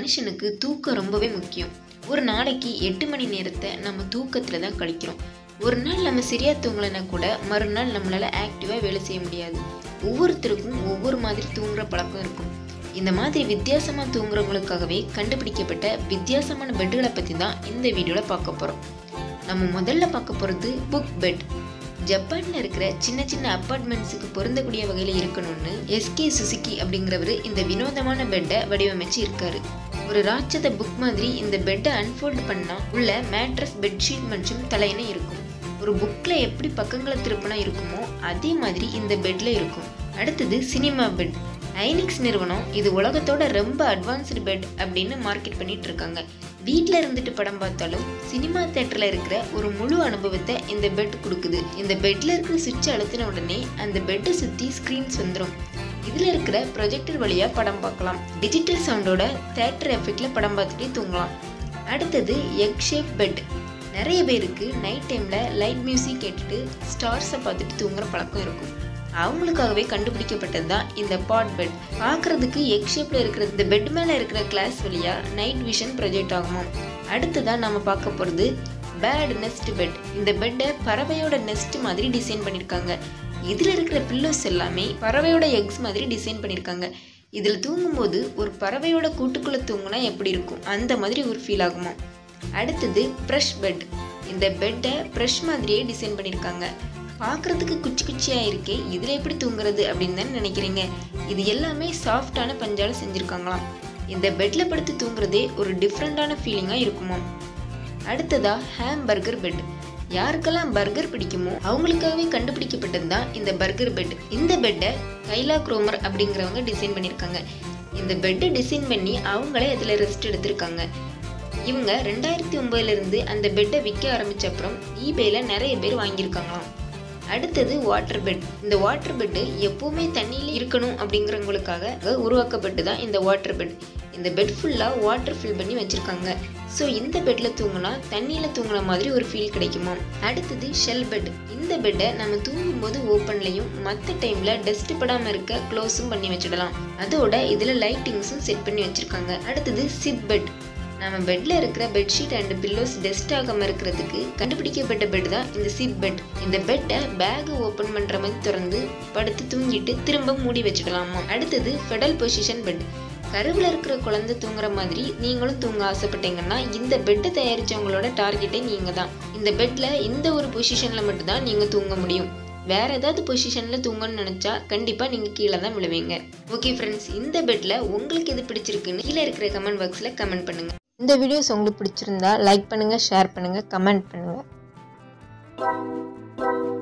மனுஷனுக்கு தூக்கம் ரொம்பவே முக்கியம் ஒரு நாளைக்கு எட்டு மணி நேரத்தை நம்ம தூக்கத்தில் தான் கழிக்கிறோம் ஒரு நாள் நம்ம சரியாக தூங்கலைன்னா கூட மறுநாள் நம்மளால் ஆக்டிவாக வேலை செய்ய முடியாது ஒவ்வொருத்தருக்கும் ஒவ்வொரு மாதிரி தூங்குற பழக்கம் இருக்கும் இந்த மாதிரி வித்தியாசமாக தூங்குறவங்களுக்காகவே கண்டுபிடிக்கப்பட்ட வித்தியாசமான பெட்டுகளை பற்றி தான் இந்த வீடியோவில் பார்க்க போகிறோம் நம்ம முதல்ல பார்க்க போகிறது புக் பெட் ஜப்பானில் இருக்கிற சின்ன சின்ன அப்பார்ட்மெண்ட்ஸுக்கு பொருந்தக்கூடிய வகையில் இருக்கணும்னு எஸ்கே சுசுகி அப்படிங்கிறவர் இந்த வினோதமான பெட்டை வடிவமைச்சு இருக்காரு ஒரு ராட்சத புக் மாதிரி இந்த பெட்டை அன்ஃபோல்ட் பண்ணா உள்ள மேட்ரஸ் பெட்ஷீட் மற்றும் தலையணை இருக்கும் ஒரு புக்கில் எப்படி பக்கங்களை திருப்பினா இருக்குமோ அதே மாதிரி இந்த பெட்ல இருக்கும் அடுத்தது சினிமா பெட் ஐனிக்ஸ் நிறுவனம் இது உலகத்தோட ரொம்ப அட்வான்ஸ்டு பெட் அப்படின்னு மார்க்கெட் பண்ணிட்டு இருக்காங்க வீட்டில் இருந்துட்டு படம் பார்த்தாலும் சினிமா தேட்டரில் இருக்கிற ஒரு முழு அனுபவத்தை இந்த பெட் கொடுக்குது இந்த பெட்டில் இருக்கிற சுவிட்ச் அழுத்தின உடனே அந்த பெட்டை சுற்றி ஸ்க்ரீன்ஸ் வந்துடும் இதில் இருக்கிற ப்ரொஜெக்டர் வழியாக படம் பார்க்கலாம் டிஜிட்டல் சவுண்டோட தேட்டர் எஃபெக்டில் படம் பார்த்துட்டே தூங்கலாம் அடுத்தது எக் ஷேப் பெட் நிறைய பேருக்கு நைட் டைமில் லைட் மியூசிக் கேட்டுட்டு ஸ்டார்ஸை பார்த்துட்டு தூங்குற பழக்கம் இருக்கும் அவங்களுக்காகவே கண்டுபிடிக்கப்பட்டது தான் இந்த பாட் பெட் பார்க்குறதுக்கு எக் ஷேப்பில் இருக்கிற இந்த பெட் மேலே இருக்கிற கிளாஸ் வழியாக நைட் விஷன் ப்ரொஜெக்ட் ஆகுமா அடுத்ததான் நம்ம பார்க்க போகிறது பேட் நெஸ்ட் பெட் இந்த பெட்டை பறவையோட நெஸ்ட் மாதிரி டிசைன் பண்ணியிருக்காங்க இதில் இருக்கிற பில்லோஸ் எல்லாமே பறவையோட எக்ஸ் மாதிரி டிசைன் பண்ணியிருக்காங்க இதில் தூங்கும்போது ஒரு பறவையோட கூட்டுக்குள்ளே தூங்குனா எப்படி இருக்கும் அந்த மாதிரி ஒரு ஃபீல் ஆகுமா அடுத்தது ப்ரஷ் பெட் இந்த பெட்டை ப்ரஷ் மாதிரியே டிசைன் பண்ணியிருக்காங்க பார்க்குறதுக்கு குச்சி குச்சியாக இருக்கே இதில் எப்படி தூங்குறது அப்படின்னு தானே நினைக்கிறீங்க இது எல்லாமே சாஃப்டான பஞ்சால் செஞ்சுருக்காங்களாம் இந்த பெட்டில் படுத்து தூங்குறதே ஒரு டிஃப்ரெண்ட்டான ஃபீலிங்காக இருக்குமா அடுத்ததா ஹேம்பர்கர் பெட் யாருக்கெல்லாம் பர்கர் பிடிக்குமோ அவங்களுக்காகவே கண்டுபிடிக்கப்பட்டது தான் இந்த பர்கர் பெட் இந்த பெட்டை கைலா குரோமர் அப்படிங்கிறவங்க டிசைன் பண்ணியிருக்காங்க இந்த பெட்டை டிசைன் பண்ணி அவங்களே அதில் ரெஸ்ட் எடுத்திருக்காங்க இவங்க ரெண்டாயிரத்தி ஒம்பதுலேருந்து அந்த பெட்டை விற்க ஆரம்பிச்ச அப்புறம் ஈபேல நிறைய பேர் வாங்கியிருக்காங்களாம் அடுத்தது வாட்டர் பெட் இந்த வாட்டர் பெட்டு எப்பவுமே தண்ணியில இருக்கணும் அப்படிங்கிறவங்களுக்காக உருவாக்கப்பட்டு தான் இந்த வாட்டர் பெட் இந்த பெட் ஃபுல்லாக வாட்டர் ஃபில் பண்ணி வச்சுருக்காங்க ஸோ இந்த பெட்டில் தூங்கினா தண்ணியில் தூங்குன மாதிரி ஒரு ஃபீல் கிடைக்குமா அடுத்தது ஷெல் பெட் இந்த பெட்டை நம்ம தூங்கும்போது ஓப்பன்லையும் மற்ற டைமில் டஸ்ட் படாமல் இருக்க க்ளோஸும் பண்ணி வச்சிடலாம் அதோட இதில் லைட்டிங்ஸும் செட் பண்ணி வச்சுருக்காங்க அடுத்தது சிப் பெட் நம்ம பெட்ல இருக்கிற பெட்ஷீட் அண்ட் பில்லோஸ் டஸ்ட் ஆகாம இருக்கிறதுக்கு கண்டுபிடிக்கப்பட்ட பெட் தான் இந்த சிப் பெட் இந்த பெட்டை பேக் ஓபன் பண்ற மாதிரி திறந்து படுத்து தூங்கிட்டு திரும்ப மூடி வச்சுக்கலாமா அடுத்தது ஃபெடல் பொசிஷன் பெட் கருவில் இருக்கிற குழந்தை தூங்குற மாதிரி நீங்களும் தூங்க ஆசைப்பட்டீங்கன்னா இந்த பெட்டை தயாரிச்சவங்களோட டார்கெட்டே நீங்க தான் இந்த பெட்ல இந்த ஒரு பொசிஷன்ல மட்டும்தான் நீங்க தூங்க முடியும் வேற ஏதாவது பொசிஷனில் தூங்கணும்னு நினச்சா கண்டிப்பாக நீங்கள் கீழே தான் விழுவீங்க ஓகே ஃப்ரெண்ட்ஸ் இந்த பெட்டில் உங்களுக்கு எது பிடிச்சிருக்குன்னு கீழே இருக்கிற கமெண்ட் பாக்ஸில் கமெண்ட் பண்ணுங்கள் இந்த வீடியோஸ் உங்களுக்கு பிடிச்சிருந்தா லைக் பண்ணுங்கள் ஷேர் பண்ணுங்கள் கமெண்ட் பண்ணுங்கள்